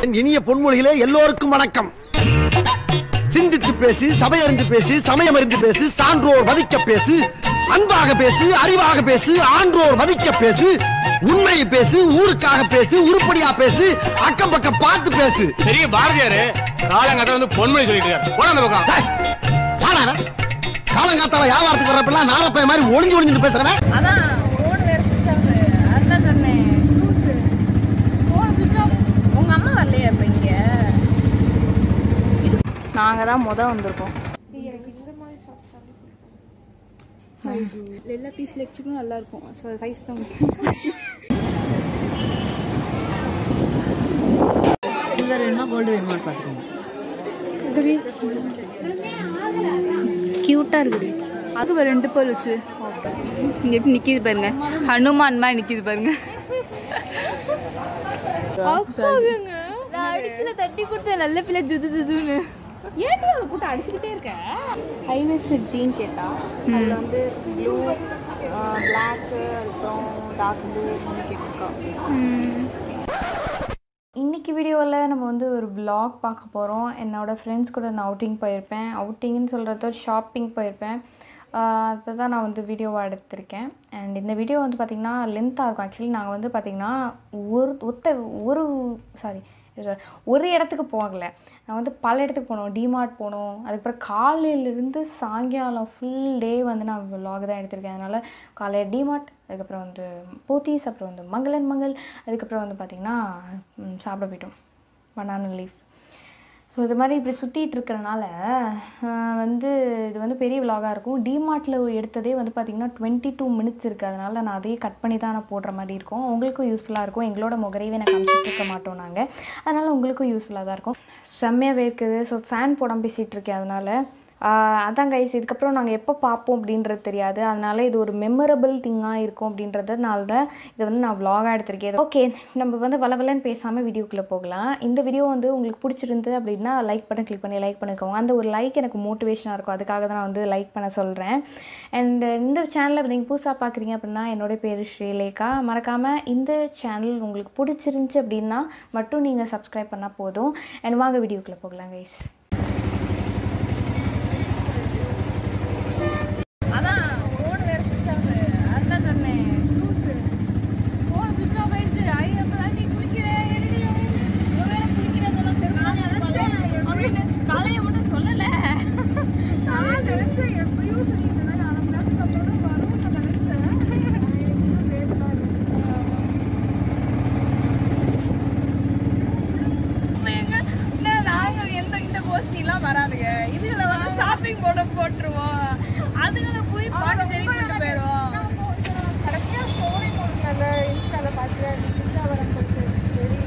என் இனிய பொன்மொழிகளே எல்லோருக்கும் வணக்கம் சிந்தித்து பேசு சபையறிந்து பேசு சமயம் அறிந்து பேசு சான்றோர் மதிக்க பேசு அன்பாக பேசு அறிவாக பேசு ஆன்றோர் மதிக்க பேசு உண்மையை பேசு ஊருக்காக பேசு உருப்படியா பேசு அக்கம் பக்கம் பார்த்து பேசு பெரிய பாரதியாரு காலங்காத்த வந்து பொன்மொழி சொல்லிட்டு இருக்காரு போன அந்த பக்கம் டேய், யாரா அவன்? காலங்காத்தால வியாபாரத்துக்கு வர்றப்பெல்லாம் நாரப்பைய மாதிரி ஒளிஞ்சு ஒளிஞ்சுட்டு பேசுறவன் அதான் போன் வேற சுவிட்ச் ஆஃப் அதான் சொன்னேன் லூசு போன் சுவிட்ச் ஆஃப் உங்க அம்மா வரலையா இப்ப இங்க நாங்க தான் முத வந்திருக்கோம் எல்லா பீஸ் லெக்சுக்கும் நல்லா இருக்கும் ஸோ சைஸ் தான் சில்வர் வேணுமா கோல்டு வேணுமான்னு பார்த்துக்கோங்க கியூட்டா இருக்குது அது ஒரு ரெண்டு பேர் வச்சு இங்க எப்படி நிக்கிது பாருங்க ஹனுமான் மாதிரி நிக்கிது பாருங்க அடிக்கல தட்டி கொடுத்த நல்ல பிள்ளை ஜுஜு ஜுஜுன்னு ஏன்டி அவளை போட்டு அடிச்சுக்கிட்டே இருக்க ஹை வெஸ்டட் ஜீன் கேட்டா அதுல வந்து ப்ளூ பிளாக் அதுக்கப்புறம் டார்க் ப்ளூ கேட்டிருக்கா இன்னைக்கு வீடியோவில் நம்ம வந்து ஒரு vlog பார்க்க போகிறோம் என்னோடய ஃப்ரெண்ட்ஸ் கூட நான் அவுட்டிங் போயிருப்பேன் அவுட்டிங்னு சொல்கிறத ஷாப்பிங் போயிருப்பேன் ஆஹ் அதை தான் நான் வந்து வீடியோவாக எடுத்திருக்கேன் அண்ட் இந்த வீடியோ வந்து பார்த்திங்கன்னா லென்த்தாக இருக்கும் ஆக்சுவலி நாங்கள் வந்து பார்த்திங்கன்னா ஒரு ஒத்த ஒரு சாரி ஒரு இடத்துக்கு போகல நான் வந்து பல இடத்துக்கு போனோம் டிமார்ட் போனோம் அதுக்கப்புறம் காலையிலேருந்து சாயங்காலம் ஃபுல் டே வந்து நான் vlog தான் எடுத்திருக்கேன் அதனால் காலையில் டிமார்ட் அதுக்கப்புறம் வந்து போத்தீஸ் அப்புறம் வந்து மங்களன் மங்கள் அதுக்கப்புறம் வந்து பார்த்திங்கன்னா ம், சாப்பிட போயிட்டோம் பனானா லீஃப் ஸோ இது மாதிரி இப்படி சுற்றிட்டு இருக்கிறனால ஆஹ், வந்து இது வந்து பெரிய விலாகாக இருக்கும் டிமார்ட்டில் எடுத்ததே வந்து பார்த்திங்கன்னா டுவெண்ட்டி டூ மினிட்ஸ் இருக்குது அதனால் நான் அதையே கட் பண்ணி தான் நான் போடுற மாதிரி இருக்கும் உங்களுக்கும் யூஸ்ஃபுல்லாக இருக்கும் எங்களோட முகரையவே நான் காமிச்சிட்டு இருக்க மாட்டோம் நாங்கள் அதனால் உங்களுக்கும் யூஸ்ஃபுல்லாக தான் இருக்கும் செம்மையாக வேர்க்குது ஸோ ஃபேன் போடாமல் பேசிகிட்டு இருக்கேன் அதனால் ஆஹ் அதான் கைஸ் இதுக்கப்புறம் நாங்கள் எப்போ பார்ப்போம் அப்படின்றது தெரியாது அதனால இது ஒரு மெமரபிள் திங்காக இருக்கும் அப்படின்றதுனால தான் இதை வந்து நான் vlog-ஆ எடுத்திருக்கேன் ஓகே நம்ம வந்து வளவலன்னு பேசாமல் வீடியோக்குள்ளே போகலாம் இந்த வீடியோ வந்து உங்களுக்கு பிடிச்சிருந்து அப்படின்னா லைக் பண்ண கிளிக் பண்ணி லைக் பண்ணிக்கோங்க அந்த ஒரு லைக் எனக்கு மோட்டிவேஷனாக இருக்கும் அதுக்காக தான் நான் வந்து லைக் பண்ண சொல்கிறேன் அண்ட் இந்த சேனலை நீங்கள் புதுசாக பார்க்குறீங்க அப்படின்னா என்னோட பேர் ஸ்ரீலேகா மறக்காமல் இந்த சேனல் உங்களுக்கு பிடிச்சிருந்துச்சி அப்படின்னா மட்டும் நீங்கள் சப்ஸ்கிரைப் பண்ணால் போதும் அண்ட் வாங்க வீடியோக்குள்ளே போகலாம் கைஸ் அதான் போன் வேற சுவிட்ச் ஆஃப் அதான் சொன்னேன் லூசு போன் சுவிட்ச் ஆஃப் ஆயிடுச்சு ஐ அப்பதான் நீ குளிக்கிற எழுதி இவ வேற குளிக்கிறதெல்லாம் தெரியும் அப்படின்னு தலையை மட்டும் சொல்லல நான் நினைச்சேன் எப்படியும் சரி இந்த மாதிரி அரை மணி நேரத்துக்கு அப்புறம் தான் வரும் நான் நினைச்சேன் நாங்கள் எந்த இந்த கோஷ்டிலாம் வராதுங்க இதுல வந்து ஷாப்பிங் போட போட்டுருவோம் அதுகளை போய் பாட்டு சரி கொண்டு போயிடுவோம் கரெக்டாக ஸ்டோரி போடுங்கல்ல இன்ஸ்டாவில் பார்த்து இன்ஸ்டா வரேன் சரி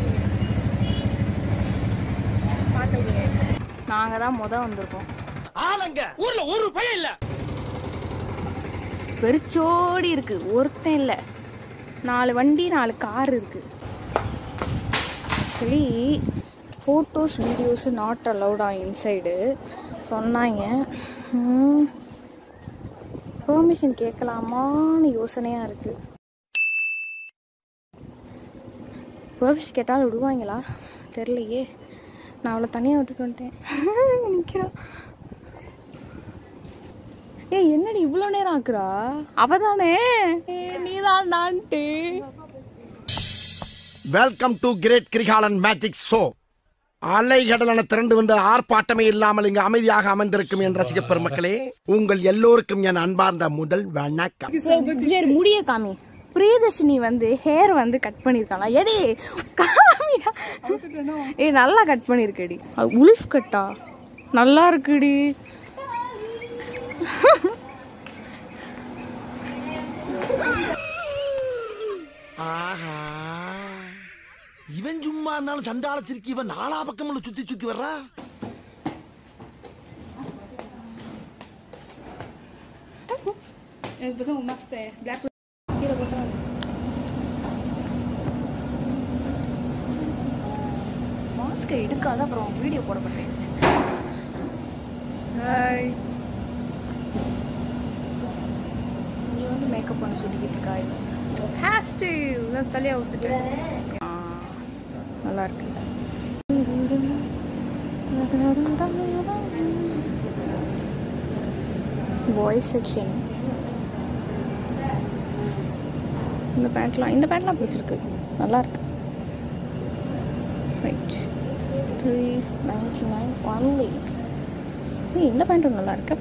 பார்க்கலையே நாங்கள் தான் முத வந்திருக்கோம் ஆளுங்க ஊர்ல ஒரு பையன் இல்ல வெறிச்சோடி இருக்கு ஒருத்தன் இல்லை நாலு வண்டி நாலு கார் இருக்கு actually photos videos not allowed inside சொன்னாங்க பெர்மிஷன் கேட்கலாமான்னு யோசனையாக இருக்கு பெர்மிஷன் கேட்டாலும் விடுவாங்களா தெரிலையே நான் அவளை தனியாக விட்டுட்டு வந்துட்டேன் நிற்கிறா ஏய் என்னடி இவ்வளோ நேரம் ஆக்குறா அவ தானே நீ தான் நான்ட்டு welcome to great Kirikalan magic show அலைகடலான திரண்டு வந்து ஆர்ப்பாட்டமே இல்லாமல் இங்கு அமைதியாக அமர்ந்திருக்கும் என் ரசிக பெருமக்களே உங்கள் எல்லோருக்கும் என் அன்பார்ந்த முதல் வணக்கம் சரி முடிய காமி பிரியதர்ஷினி வந்து ஹேர் வந்து கட் பண்ணியிருக்காளா எடி காமிடா ஏய் நல்லா கட் பண்ணியிருக்கடி உல்ஃப் கட்டா நல்லா இருக்குடி ஆஹா இவன் சும்மா இருந்தாலும் சண்டாளத்திற்கு இவன் நாலா பக்கம் சுத்தி சுத்தி வர்றா எனக்கு பசங்க மஸ்த் பிளாக் மாஸ்கை எடுக்காத அப்புறம் வீடியோ போட மாட்டேன் ஹாய் இங்கே வந்து மேக்கப் பண்ண சொல்லிக்கிட்டு இருக்கா இவ. ஹேர் ஸ்டைல் தலையை ஊத்துட்டு ஆ, நல்லா இருக்கு பாய்ஸ் செக்ஷன் இந்த பேண்ட்லாம் இந்த பேண்ட்லாம் பிடிச்சிருக்கு நல்லா இருக்கு right three ninety nine only இந்த பேண்ட்டும் நல்லா இருக்கு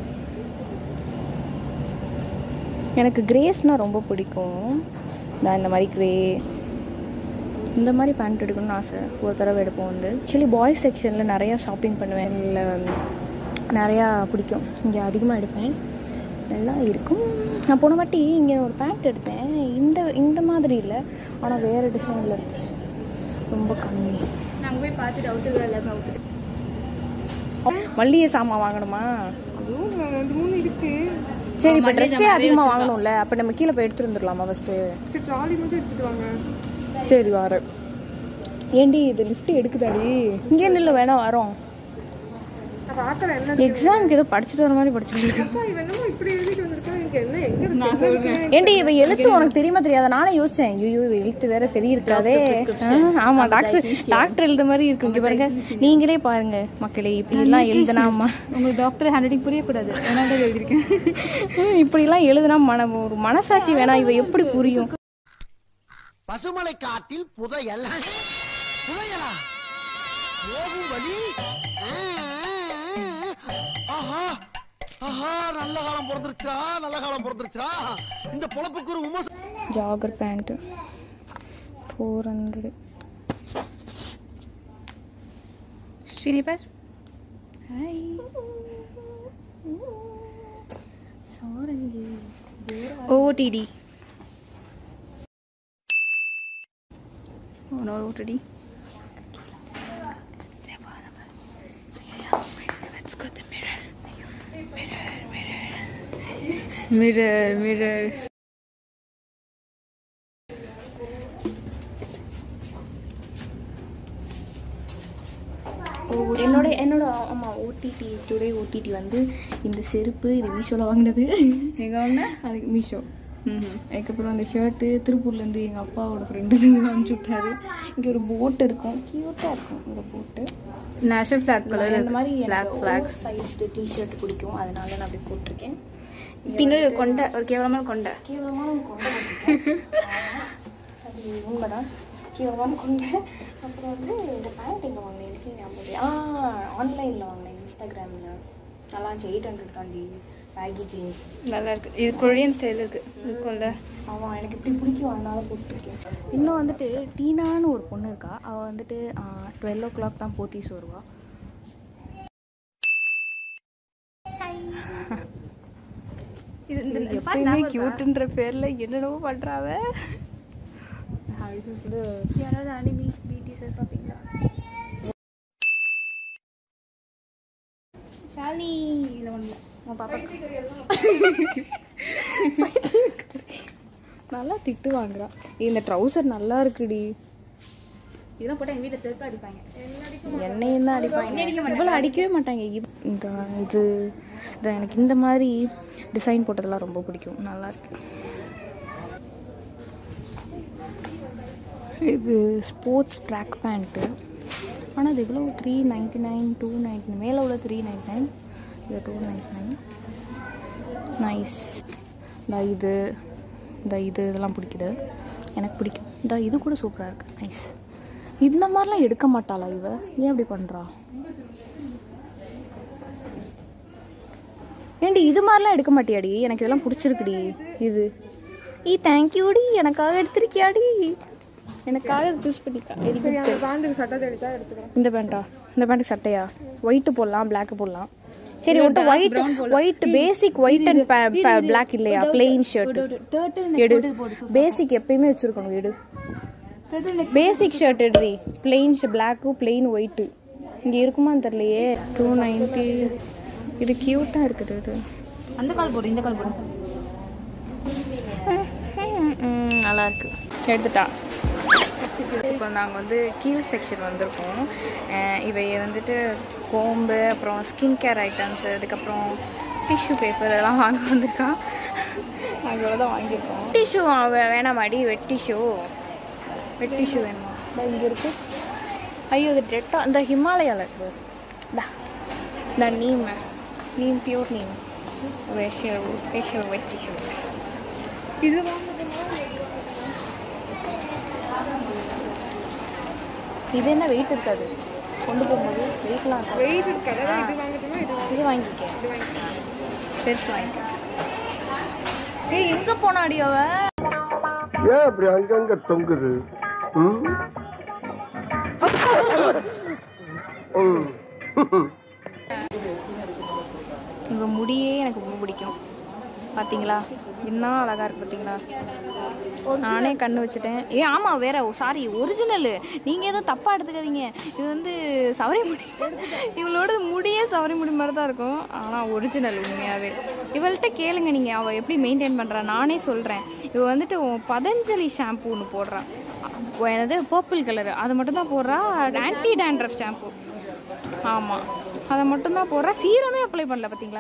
எனக்கு கிரேஸ்னால் ரொம்ப பிடிக்கும் நான் இந்த மாதிரி கிரே இந்த மாதிரி பேண்ட் எடுக்கணும்னு ஆசை ஒரு தடவை எடுப்போம் வந்து ஆக்சுவலி பாய்ஸ் செக்ஷனில் நிறையா ஷாப்பிங் பண்ணுவேன் இல்லை நிறையா பிடிக்கும் இங்கே அதிகமாக எடுப்பேன் நல்லா இருக்கும் நான் போன வாட்டி இங்கே ஒரு பேண்ட் எடுத்தேன் இந்த இந்த மாதிரி இல்லை ஆனால் வேறு டிசைனில் இருந்துச்சு ரொம்ப கம்மி நாங்கள் போய் பார்த்துட்டு அவுத்துருக்கா எல்லாமே அவுத்துட்டு மல்லிகை சாமான் வாங்கணுமா ரெண்டு மூணு இருக்கு சரி இப்போ ட்ரெஸ்ஸே அதிகமாக வாங்கணும்ல அப்போ நம்ம கீழே போய் எடுத்துட்டு வந்துடலாமா ஃபஸ்ட்டு ட்ராலி மட்டும் எடுத்துட்டு வாங்க சரி வரேன் ஏண்டி இது லிஃப்ட் எடுக்குதாடி இங்கே நில்ல வேணா வரோம் பார்க்குறேன் என்ன எக்ஸாமுக்கு ஏதோ படிச்சுட்டு வர மாதிரி படிச்சுட்டு இவன் என்னமோ இப்படி எழுதிட்டு வந்திருக்கான் எனக்கு என்ன எங்க நான் சொல்றேன் ஏண்டி இவ எழுத்து உனக்கு தெரியுமா தெரியாதா நானே யோசிச்சேன் ஐயோ இவ எழுத்து வேற சரி இருக்காதே ஆ, ஆமா டாக்டர் டாக்டர் எழுத மாதிரி இருக்கு இங்க பாருங்க நீங்களே பாருங்க மக்களே இப்படி எல்லாம் எழுதுனாமா உங்களுக்கு டாக்டர் ஹேண்ட் ரைட்டிங் புரியக்கூடாது அதனால தான் எழுதிருக்கேன் இப்படி எல்லாம் எழுதுனா மன ஒரு மனசாட்சி வேணா இவ எப்படி புரியும் பசுமலை காட்டில் புதையல் புதையலா போகும் வழி ஆ, ஆஹா ஆஹா நல்ல காலம் பிறந்துருச்சா நல்ல காலம் பிறந்துருச்சா இந்த பொழப்புக்கு ஒரு உமஸ் ஜாகர் பேண்ட்டு ஃபோர் ஹண்ட்ரடு ஸ்ரீனிபர் ஓடிடி ஓடிடி மிரர் மிரர் என்னோட என்னோட ஆமாம் ஓடிடி டுடே ஓடிடி வந்து இந்த செருப்பு இது மீஷோவில் வாங்கினது எங்க ஒன்று அதுக்கு மீஷோ அதுக்கப்புறம் அந்த ஷர்ட்டு திருப்பூர்லேருந்து எங்கள் அப்பாவோட ஃப்ரெண்டு அனுப்பிச்சி விட்டாரு இங்கே ஒரு போட் இருக்கும் க்யூட்டாக இருக்கும் இந்த போட்டு நேஷனல் ஃபிளாக் கலர் இந்த மாதிரி ஃபிளாக் ஃபிளாக் சைஸ்டு டிஷர்ட் பிடிக்கும் அதனால நான் அப்படி போட்டிருக்கேன் பின்னாடி ஒரு கொண்டை ஒரு கேவலமான கொண்டை கேவலமான கொண்டை போட்டிருக்கேன். அது உண்மைதான் கேவலமான கொண்டை அப்புறம் வந்து இந்த பேண்ட் எங்கே வாங்கினேன் எனக்கு ஞாபகம் இல்லை. ஆ ஆன்லைனில் வாங்கினேன் இன்ஸ்டாகிராமில் நல்லா இருந்துச்சு எயிட் ஹண்ட்ரட் காண்டி பேகி ஜீன்ஸ் நல்லா இருக்கு இது கொரியன் ஸ்டைல் இருக்கு இருக்கும்ல ஆமாம் எனக்கு இப்படி பிடிக்கும் அதனால போட்டிருக்கேன் இன்னும் வந்துட்டு டீனான்னு ஒரு பொண்ணு இருக்கா அவள் வந்துட்டு டுவெல் ஓ கிளாக் தான் போத்தீஸ் வருவா இது இந்த இந்த பாட்டு எப்பயுமே ஞாபகம் இருக்கா? கியூட்டுன்ற பேரில் என்னென்னவோ பண்ணுறாவ வந்து யாராவது அனிமி பிடிஎஸ் பார்ப்பீங்களா ஷாலி இதில் ஒன்று உன் பாப்பா நல்லா திட்டு வாங்குறா இந்த ட்ரௌசர் நல்லா இருக்குடி இதெல்லாம் போட்டால் எங்கள் வீட்டில் செருப்பு அடிப்பாங்க என்னையும் தான் அடிப்பாங்க இவ்வளோ அடிக்கவே மாட்டாங்க இவ்- இந்த இது இந்த எனக்கு இந்த மாதிரி டிசைன் போட்டதெல்லாம் ரொம்ப பிடிக்கும் நல்லா இருக்கு இது ஸ்போர்ட்ஸ் ட்ராக் பேண்ட்டு ஆனால் அது எவ்வளோ three ninety nine two ninety மேலே உள்ள த்ரீ நைன்ட்டி நைன் இது டூ நைன்ட்டி நைன் நைஸ் இந்த இது இந்த இது இதெல்லாம் பிடிக்குது எனக்கு பிடிக்கும் இந்த இது கூட சூப்பராக இருக்குது நைஸ் இந்த மாதிரிலாம் எடுக்க மாட்டாளா இவ ஏன் இப்படி பண்ணுறா ஏண்டி இது மாதிரிலாம் எடுக்க மாட்டியாடி எனக்கு இதெல்லாம் பிடிச்சிருக்குடி இது ஈ தேங்க்யூடி எனக்காக எடுத்திருக்கியாடி எனக்காக சூஸ் பண்ணிக்கா பேண்ட்டுக்கு சட்டை தெளித்தா எடுத்துக்கிறேன் இந்த பேண்டா இந்த பேண்ட்டுக்கு சட்டையா ஒயிட்டு போடலாம் பிளாக் போடலாம் சரி ஒட்டு white white basic white and black இல்லையா பிளெயின் ஷர்ட் எடு பேசிக் எப்பயுமே வச்சிருக்கணும் எடு பேசிக் ஷர்ட் எடுறி பிளெயின் பிளாக்கு பிளெயின் ஒயிட்டு இங்கே இருக்குமான்னு தெரியலையே டூ நைன்ட்டி இது க்யூட்டாக இருக்குது இது அந்த கால் போடு இந்த கால் போடு ம், நல்லா இருக்கு எடுத்துட்டா இப்போ நாங்கள் வந்து கீழ் செக்ஷன் வந்திருக்கோம் அஹ் இவை வந்துட்டு கோம்பு அப்புறம் ஸ்கின் கேர் ஐட்டம்ஸ் அதுக்கப்புறம் டிஷ்யூ பேப்பர் இதெல்லாம் வாங்க வந்திருக்கா அவ்வளோ தான் வாங்கியிருக்கோம் டிஷ்யூ வேணாமாடி வெட் டிஷ்யூ வெட் டிஷ்யூ வேணுமா இங்கே இருக்கு ஐயோ இது டெட்டா இந்த ஹிமாலயாவில் இருக்கு Da. The neem. Neem, pure neem. Facial, facial wet tissue. இது இது என்ன வெயிட் இருக்காது கொண்டு போகும்போது வெயிட்லாம் இருக்காது வெயிட் இருக்காது அதான் இது வாங்கட்டுமா இது இது வாங்கிக்க பெருசு வாங்கிக்க ஏய் எங்க போனாடி அவ ஏன் அப்படி அங்கங்க தொங்குது ம்? ம். இவ முடியே எனக்கு ரொம்ப பிடிக்கும் பாத்தீங்களா என்ன அழகா இருக்கு பாத்தீங்களா நானே கண்ணு வச்சுட்டேன் ஏ ஆமா வேற சாரி ஒரிஜினல் நீங்க எதுவும் தப்பா எடுத்துக்காதீங்க இது வந்து சவரி முடி இவளோட முடியே சவரி முடி மாதிரி தான் இருக்கும் ஆனா ஒரிஜினல் உண்மையாவே இவள்கிட்ட கேளுங்க நீங்க அவ எப்படி மெயின்டைன் பண்றா நானே சொல்றேன் இவ வந்துட்டு உன் பதஞ்சலி ஷாம்பு ஒன்று போடுறா அ- என்னது பர்பிள் கலர் அதை மட்டும் தான் போடுறா ஆன்டி டேண்ட்ரஃப் ஷாம்பு ஆமாம் அதை மட்டும்தான் போடுறா சீரமே அப்ளை பண்ணல பார்த்தீங்களா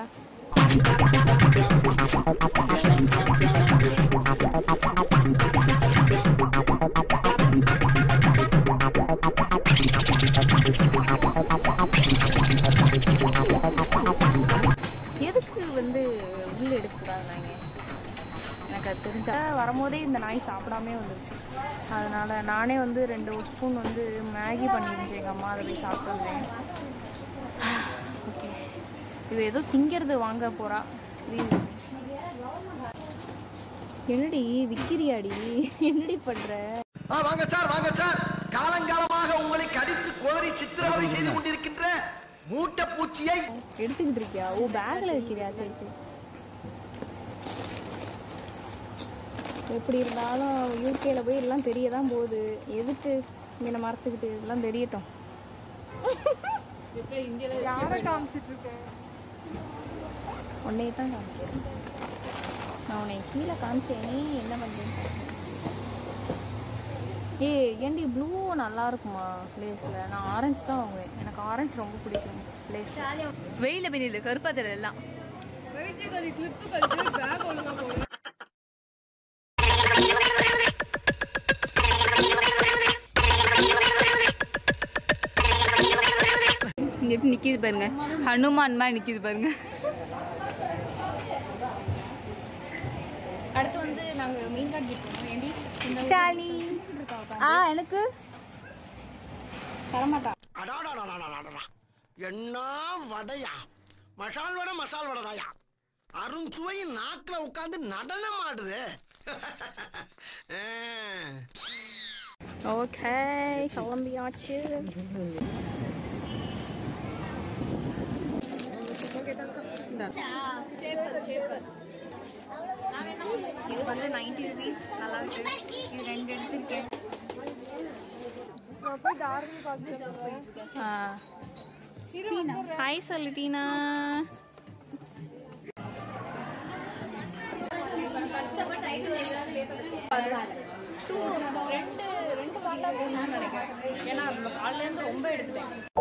எதுக்கு வந்து உள்ள எடுக்கக்கூடாது நாங்கள் எனக்கு அது தெரிஞ்சா வரும்போதே இந்த நாய் சாப்பிடாமே வந்துருச்சு அதனால் நானே வந்து ரெண்டு ஸ்பூன் வந்து மேகி பண்ணிருந்துச்சு எங்கள் அம்மா அதை போய் சாப்பிட்டு வந்தேன் ஓகே இவ ஏதோ திங்கிறது வாங்க போகிறா என்னடி விக்கிரியாடி என்னடி பண்ணுற ஆ, வாங்க சார் வாங்க சார் காலங்காலமாக உங்களை கடித்து கோதரி சித்திரவதை செய்து கொண்டிருக்கின்ற மூட்டை பூச்சியை எடுத்துக்கிட்டு இருக்கியா ஓ பேக்கில் வைக்கிறியா சரி சரி எப்படி இருந்தாலும் யூகேல போய் எல்லாம் தெரிய தான் போகுது எதுக்கு இங்கே மரத்துக்கிட்டு இதெல்லாம் தெரியட்டும் யாரை காமிச்சிட்டு இருக்கேன் உன்னையே தான் காமிக்கிறேன் நான் உன்னை கீழே காமிச்சேனே என்ன பண்ணுறேன் ஏய் ஏண்டி ப்ளூ நல்லா இருக்குமா லேஸில் நான் ஆரஞ்சு தான் வாங்குவேன் எனக்கு ஆரஞ்சு ரொம்ப பிடிக்கும் லேஸ் வெயில பெரிய கருப்பா தெரியல எல்லாம் இங்க எப்படி நிக்கிது பாருங்க ஹனுமான் மாதிரி நிக்கிது பாருங்க அடுத்து வந்து நாங்கள் மெயின் கார்டு கிட்ட போனோம் ஏண்டி இந்த ஷாலி ஆ எனக்கு தரமாட்டா அடாடாடாடாடாடா. என்ன வடையா மசால் வடை மசால் வடைதாயா அருஞ்சுவையின் நாக்குல உட்கார்ந்து நடனம் ஆடுது ஆ. ஓகே கிளம்பியாச்சு இது வந்து நைன்டி ருபீஸ் நல்லா இருக்கு இது ரெண்டு எடுத்துருக்கேன் ஹாய் சொல்லு டீனா ரெண்டு ரெண்டு பாட்டா போகணும்னு நினைக்கிறேன் ஏன்னா காலையிலேருந்து ரொம்ப எடுத்துட்டேன்